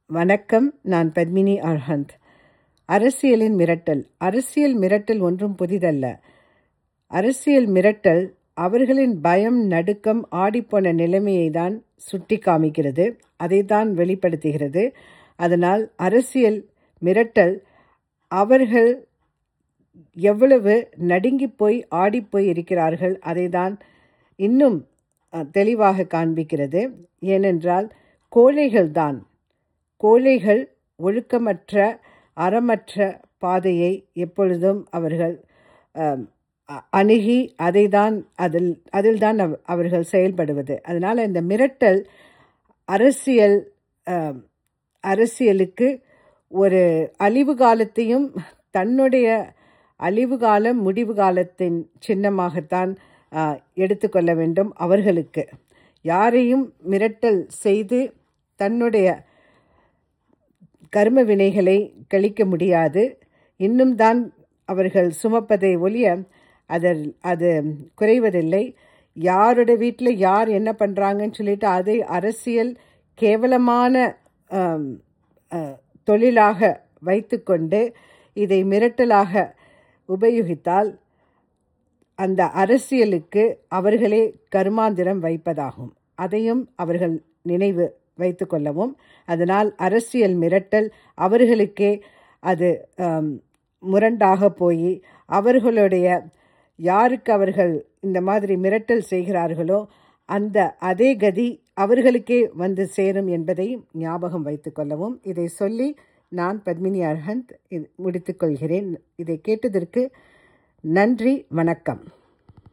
வணக்கம் நான் பத்மினி அர்ஹந்த் அரசியலின் மிரட்டல் அரசியல் மிரட்டல் ஒன்றும் புதிதல்ல அரசியல் மிரட்டல் அவர்களின் பயம் நடுக்கம் ஆடிப்போன நிலைமையை தான் சுட்டி காமிக்கிறது அதை தான் வெளிப்படுத்துகிறது அதனால் அரசியல் மிரட்டல் அவர்கள் எவ்வளவு நடுங்கி போய் ஆடிப்போய் இருக்கிறார்கள் அதை தான் இன்னும் அஹ், தெளிவாக காண்பிக்கிறது ஏனென்றால் கோழைகள்தான் கோழைகள் ஒழுக்கமற்ற அறமற்ற பாதையை எப்பொழுதும் அவர்கள் அம், அ- அணுகி அதை தான் அதில் அதில் தான் அவ- அவர்கள் செயல்படுவது அதனால் இந்த மிரட்டல் அரசியல் அம், அரசியலுக்கு ஒரு அழிவு காலத்தையும் தன்னுடைய அழிவு காலம் முடிவு காலத்தின் சின்னமாகத்தான் ஆ, எடுத்துக்கொள்ள வேண்டும் அவர்களுக்கு யாரையும் மிரட்டல் செய்து தன்னுடைய கர்ம வினைகளை கழிக்க முடியாது இன்னும் தான் அவர்கள் சுமப்பதை ஒழிய அதில் அது குறைவதில்லை யாரோட வீட்டில் யார் என்ன பண்ணுறாங்கன்னு சொல்லிட்டு அதை அரசியல் கேவலமான ஆம், அ, தொழிலாக வைத்துக்கொண்டு இதை மிரட்டலாக உபயோகித்தால் அந்த அரசியலுக்கு அவர்களே கர்மாந்திரம் வைப்பதாகும் அதையும் அவர்கள் நினைவு வைத்து கொள்ளவும் அதனால் அரசியல் மிரட்டல் அவர்களுக்கே அது ஆம், முரண்டாக போய் அவர்களுடைய யாருக்கு அவர்கள் இந்த மாதிரி மிரட்டல் செய்கிறார்களோ அந்த அதே கதி அவர்களுக்கே வந்து சேரும் என்பதையும் ஞாபகம் வைத்துக் கொள்ளவும் இதை சொல்லி நான் பத்மினி அர்ஹந்த் இது முடித்துக்கொள்கிறேன் இதை கேட்டதற்கு நன்றி வணக்கம்